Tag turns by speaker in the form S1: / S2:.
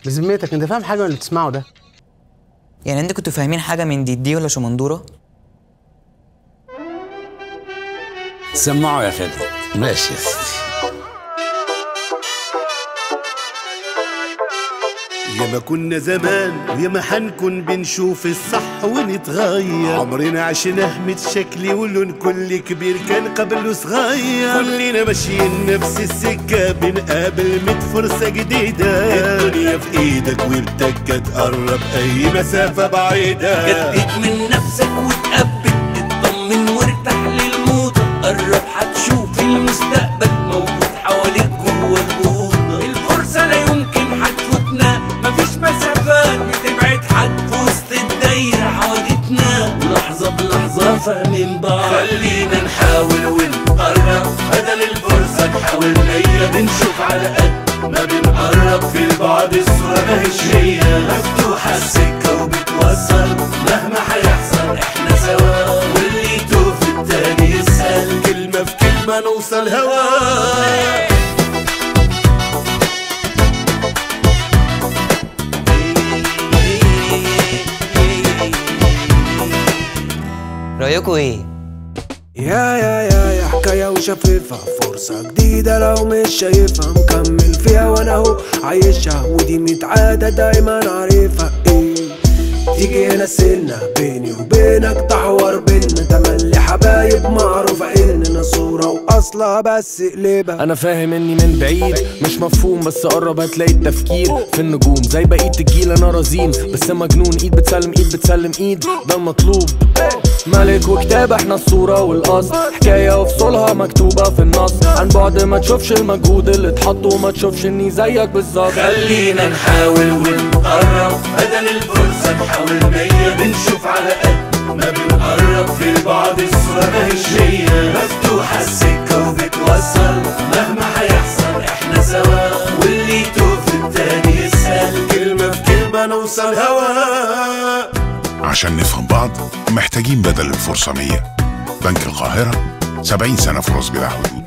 S1: بذمتك انت فاهم حاجه من اللي بتسمعه ده
S2: يعني انت كنتوا فاهمين حاجه من دي دي ولا شمندوره
S3: سمعوا يا خالد
S4: ماشي يا سيدي
S5: ياما كنا زمان وياما حنكون بنشوف الصح ونتغير عمرنا عشناه متشكلي ولون كل كبير كان قبله صغير كلنا ماشيين نفس السكة بنقابل ميت فرصة جديدة الدنيا في ايدك وبتكة تقرب اي مسافة بعيدة
S6: جدد من نفسك وتقبل اطمن وارتاح للموضة قرب هتشوف المستقبل موجود حواليك جوه الأوضة الفرصة لا يمكن هتفوتنا مفيش مسافات بتبعد حد في وسط الدايرة حوادتنا لحظة بلحظة فاهمين بعض خلينا نحاول ونقرب بدل الفرصة نحاول نية بنشوف على قد ما بنقرب في البعد الصورة ماهيش هي مفتوحة السكة وبتوصل مهما هيحصل احنا سوا واللي يتوه في التاني يسأل
S5: كلمة في كلمة نوصل هوا
S2: رايكم ايه
S7: يا يا يا يا حكاية وشفيفة فرصة جديدة لو مش شايفها مكمل فيها وانا اهو عايشها ودي متعادة دايما عارفها ايه تيجي هنا سنة بيني وبينك تحور بينا تملي حبايب معروفة اننا صورة واصلها بس قلبها
S8: انا فاهم اني من بعيد مش مفهوم بس قرب هتلاقي التفكير في النجوم زي بقية الجيل انا رزين بس مجنون ايد بتسلم ايد بتسلم ايد ده المطلوب ملك وكتاب احنا الصورة والاصل حكاية وفصولها مكتوبة في النص عن بعد ما تشوفش المجهود اللي اتحط وما تشوفش اني زيك بالظبط
S6: خلينا نحاول ونقرب بدل الفرصة نحاول مية بنشوف على قد ما بنقرب في البعد الصورة ماهيش هي مفتوحة السكة وبتوصل مهما هيحصل احنا سوا واللي يتوه في التاني يسأل
S5: كلمة في كلمة نوصل هوا
S9: عشان نفهم بعض محتاجين بدل الفرصة 100 بنك القاهرة 70 سنة فرص بلا حدود